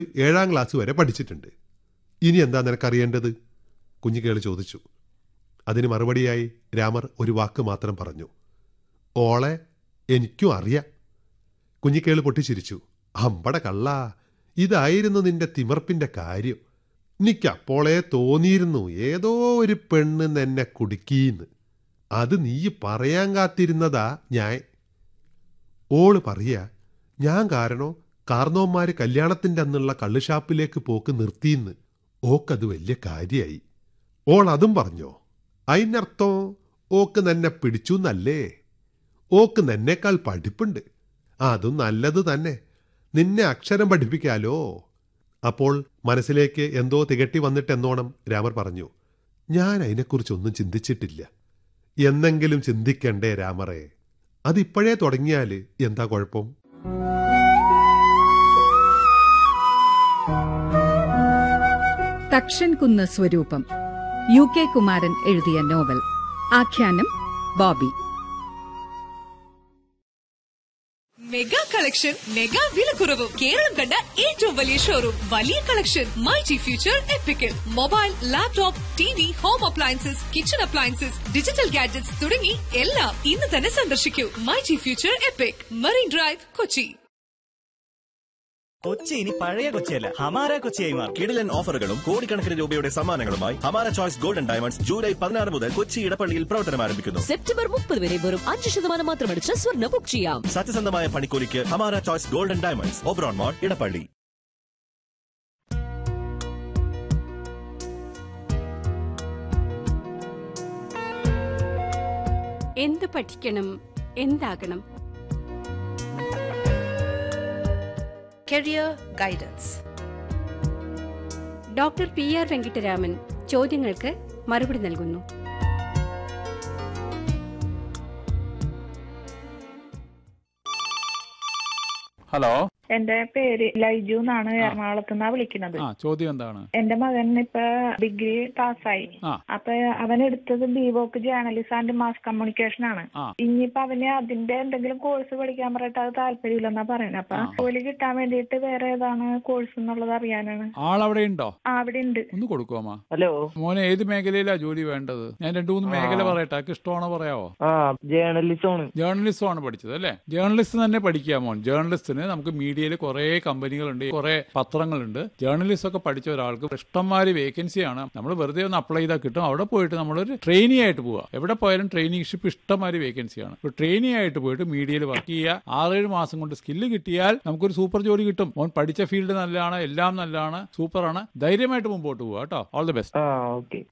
ഏഴാം ക്ലാസ് വരെ പഠിച്ചിട്ടുണ്ട് ഇനി എന്താ നിനക്കറിയേണ്ടത് കുഞ്ഞിക്കേള് ചോദിച്ചു അതിന് മറുപടിയായി രാമർ ഒരു വാക്ക് മാത്രം പറഞ്ഞു ഓളെ എനിക്കും അറിയാം കുഞ്ഞിക്കേള് പൊട്ടിച്ചിരിച്ചു അമ്പട കള്ള ഇതായിരുന്നു നിന്റെ തിമർപ്പിന്റെ കാര്യം എനിക്കപ്പോളെ തോന്നിയിരുന്നു ഏതോ ഒരു പെണ്ണ് നിന്നെ കുടുക്കീന്ന് അത് നീ പറയാൻ കാത്തിരുന്നതാ ഞാൻ ഓള് പറയാ ഞാൻ കാരണോ കാർന്നോന്മാര് കല്യാണത്തിന്റെ അന്നുള്ള കള്ളുഷാപ്പിലേക്ക് പോക്ക് നിർത്തിയെന്ന് ഓക്കത് വലിയ കാര്യായി ഓൾ അതും പറഞ്ഞോ അതിനർത്ഥം ഓക്ക് നിന്നെ പിടിച്ചു എന്നല്ലേ ഓക്ക് നിന്നേക്കാൾ പഠിപ്പുണ്ട് അതും നല്ലത് തന്നെ നിന്നെ അക്ഷരം പഠിപ്പിക്കാലോ അപ്പോൾ മനസ്സിലേക്ക് എന്തോ തികട്ടി വന്നിട്ടെന്നോണം രാമർ പറഞ്ഞു ഞാൻ അതിനെക്കുറിച്ചൊന്നും ചിന്തിച്ചിട്ടില്ല എന്നെങ്കിലും ചിന്തിക്കണ്ടേ രാമറെ അതിപ്പോഴേ തുടങ്ങിയാൽ എന്താ കുഴപ്പം തക്ഷൻകുന്ന് സ്വരൂപം യു കെ കുമാരൻ എഴുതിയ നോവൽ ആഖ്യാനം ബോബി മെഗാ കളക്ഷൻ മെഗാ വിലക്കുറവും കേരളം കണ്ട ഏറ്റവും വലിയ ഷോറൂം വലിയ collection my G future epical mobile laptop T V home appliances kitchen appliances digital gadgets തുടങ്ങി എല്ലാം ഇന്ന് തന്നെ സന്ദർശിക്കൂ my G future epic marine drive Kochi Kochi ഇനി പഴയ കൊച്ചിയല്ല ഹമാര കൊച്ചിയായി മാറും കിടിലൻ ഓഫറുകളും കോടിക്കണക്കിന് രൂപയുടെ സമ്മാനങ്ങളുമായി ഹമാര ചോയ്സ് ഗോൾഡൻ ഡയമണ്ട്സ് ജൂലൈ പതിനാറ് മുതൽ കൊച്ചി ഇടപ്പള്ളിയിൽ പ്രവർത്തനം ആരംഭിക്കുന്നു സെപ്റ്റംബർ മുപ്പത് വരെ വെറും അഞ്ച് ശതമാനം മാത്രം അടിച്ച് സ്വർണ്ണ ബുക്ക് ചെയ്യാം സത്യസന്ധമായ പണിക്കൂലിക്ക് Hamara choice golden diamonds Oberon mall Edappally എന്ത് പഠിക്കണം എന്താകണം career guidance doctor P R Venkataraman ചോദ്യങ്ങൾക്ക് മറുപടി നൽകുന്നു ഹലോ എന്റെ പേര് ലൈജു എന്നാണ് എറണാകുളത്ത് നിന്നാ വിളിക്കുന്നത് ആ ചോദ്യം എന്താണ് എന്റെ മകൻ ഇപ്പൊ ഡിഗ്രി പാസ്സായി ആ. അപ്പൊ അവൻ എടുത്തത് B Voc journalism and mass communication ആണ് ആ. ഇനിയിപ്പോ അവന് അതിന്റെ എന്തെങ്കിലും കോഴ്സ് പഠിക്കാൻ പറഞ്ഞിട്ട് അത് താല്പര്യമില്ലെന്നാ പറയുന്നത് അപ്പൊ ആ. ജോലി കിട്ടാൻ വേണ്ടിയിട്ട് വേറെ ഏതാണ് കോഴ്സ് എന്നുള്ളത് അറിയാനാണ് ആളവിടെ ഉണ്ടോ ആ, അവിടെ ഉണ്ട് ഒന്ന് കൊടുക്കുവാ ഹലോ മോനെ ഏത് മേഖലയിലാ ജോലി വേണ്ടത് ഞാൻ രണ്ടു മൂന്ന് മേഖല പറയട്ടെ ആർക്ക് ഇഷ്ടമാണോ പറയാവോ ആ ജേർണലിസം ആണ് ജേർണലിസം ആണ് പഠിച്ചത് അല്ലേ ജേർണലിസ്റ്റ് തന്നെ പഠിക്കുക മോൻ ജേർണലിസ്റ്റിന് നമുക്ക് മീഡിയയിൽ കുറെ കമ്പനികളുണ്ട് കുറെ പത്രങ്ങളുണ്ട് ജേർണലിസ്റ്റ് ഒക്കെ പഠിച്ച ഒരാൾക്ക് ഇഷ്ടംമാതിരി വേക്കൻസിയാണ് നമ്മൾ വെറുതെ ഒന്ന് അപ്ലൈ ചെയ്താൽ കിട്ടും അവിടെ പോയിട്ട് നമ്മളൊരു ട്രെയിനി ആയിട്ട് പോവുക എവിടെ പോയാലും ട്രെയിനിങ്ഷിപ്പ് ഇഷ്ടംമാതിരി വേക്കൻസിയാണ് ഇപ്പോൾ ട്രെയിനി ആയിട്ട് പോയിട്ട് മീഡിയയിൽ വർക്ക് ചെയ്യുക ആറേഴ് മാസം കൊണ്ട് സ്കില്ല് കിട്ടിയാൽ നമുക്കൊരു സൂപ്പർ ജോലി കിട്ടും മോൻ പഠിച്ച ഫീൽഡ് നല്ലതാണ് എല്ലാം നല്ലതാണ് സൂപ്പറാണ് ധൈര്യമായിട്ട് മുമ്പോട്ട് പോവുക കേട്ടോ ഓൾ ദി ബെസ്റ്റ് ആ ഓക്കെ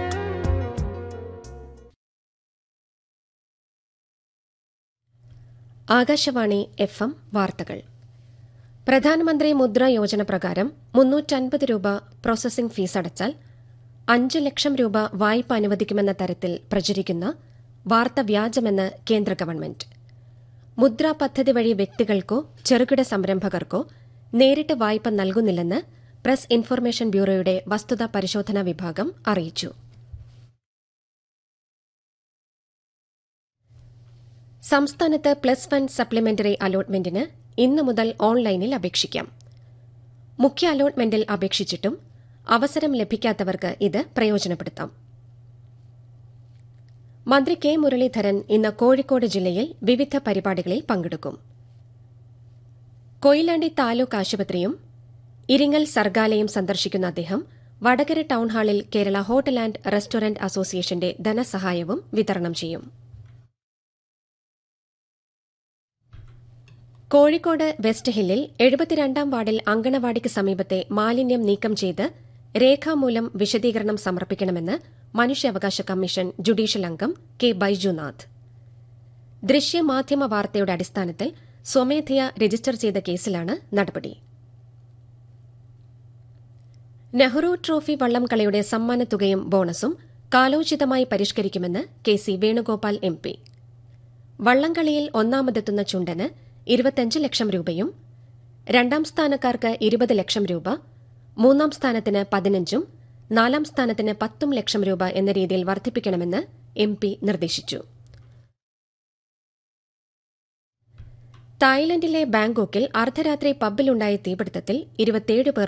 ആകാശവാണി എഫ് എം വാർത്തകൾ പ്രധാനമന്ത്രി മുദ്ര യോജന പ്രകാരം മുന്നൂറ്റൻപത് രൂപ പ്രോസസിംഗ് ഫീസ് അടച്ചാൽ അഞ്ച് ലക്ഷം രൂപ വായ്പ അനുവദിക്കുമെന്ന തരത്തിൽ പ്രചരിക്കുന്ന വാർത്ത വ്യാജമെന്ന് കേന്ദ്ര ഗവൺമെന്റ് മുദ്ര പദ്ധതി വഴി വ്യക്തികൾക്കോ ചെറുകിട സംരംഭകർക്കോ നേരിട്ട് വായ്പ നൽകുന്നില്ലെന്ന് പ്രസ് ഇൻഫർമേഷൻ ബ്യൂറോയുടെ വസ്തുതാ പരിശോധനാ വിഭാഗം അറിയിച്ചു സംസ്ഥാനത്ത് പ്ലസ് വൺ സപ്ലിമെന്ററി അലോട്ട്മെന്റിന് ഇന്നു മുതൽ ഓൺലൈനിൽ അപേക്ഷിക്കാം മുഖ്യ അലോട്ട്മെന്റിൽ അപേക്ഷിച്ചിട്ടും അവസരം ലഭിക്കാത്തവർക്ക് ഇത് പ്രയോജനപ്പെടുത്താം മന്ത്രി കെ മുരളീധരൻ ഇന്ന് കോഴിക്കോട് ജില്ലയിൽ വിവിധ പരിപാടികളിൽ പങ്കെടുക്കും കൊയിലാണ്ടി താലൂക്ക് ആശുപത്രിയും ഇരിങ്ങൽ സർഗാലയും സന്ദർശിക്കുന്ന അദ്ദേഹം വടകര ടൌൺഹാളിൽ കേരള ഹോട്ടൽ ആൻഡ് റെസ്റ്റോറന്റ് അസോസിയേഷന്റെ ധനസഹായവും വിതരണം ചെയ്യും കോഴിക്കോട് വെസ്റ്റ് ഹില്ലിൽ എഴുപത്തിരണ്ടാം വാർഡിൽ അങ്കണവാടിക്ക് സമീപത്തെ മാലിന്യം നീക്കം ചെയ്ത് രേഖാമൂലം വിശദീകരണം സമർപ്പിക്കണമെന്ന് മനുഷ്യാവകാശ കമ്മീഷൻ ജുഡീഷ്യൽ അംഗം കെ ബൈജുനാഥ് ദൃശ്യമാധ്യമ വാർത്തയുടെ അടിസ്ഥാനത്തിൽ സ്വമേധയാ രജിസ്റ്റർ ചെയ്ത കേസിലാണ് നടപടി നെഹ്റു ട്രോഫി വള്ളംകളിയുടെ സമ്മാനത്തുകയും ബോണസും കാലോചിതമായി പരിഷ്കരിക്കുമെന്ന് K C Venugopal M P വള്ളംകളിയിൽ ഒന്നാമതെത്തുന്ന ചുണ്ടന് ഇരുപത്തിയഞ്ച് ലക്ഷം രൂപയും രണ്ടാം സ്ഥാനക്കാർക്ക് ഇരുപത് ലക്ഷം രൂപ മൂന്നാം സ്ഥാനത്തിന് പതിനഞ്ചും നാലാം സ്ഥാനത്തിന് പത്തും ലക്ഷം രൂപ എന്ന രീതിയിൽ വർദ്ധിപ്പിക്കണമെന്ന് എം പി നിർദ്ദേശിച്ചു തായ്ലൻഡിലെ ബാങ്കോക്കിൽ അർദ്ധരാത്രി പബ്ബിലുണ്ടായ തീപിടുത്തത്തിൽ ഇരുപത്തിയേഴ് പേർ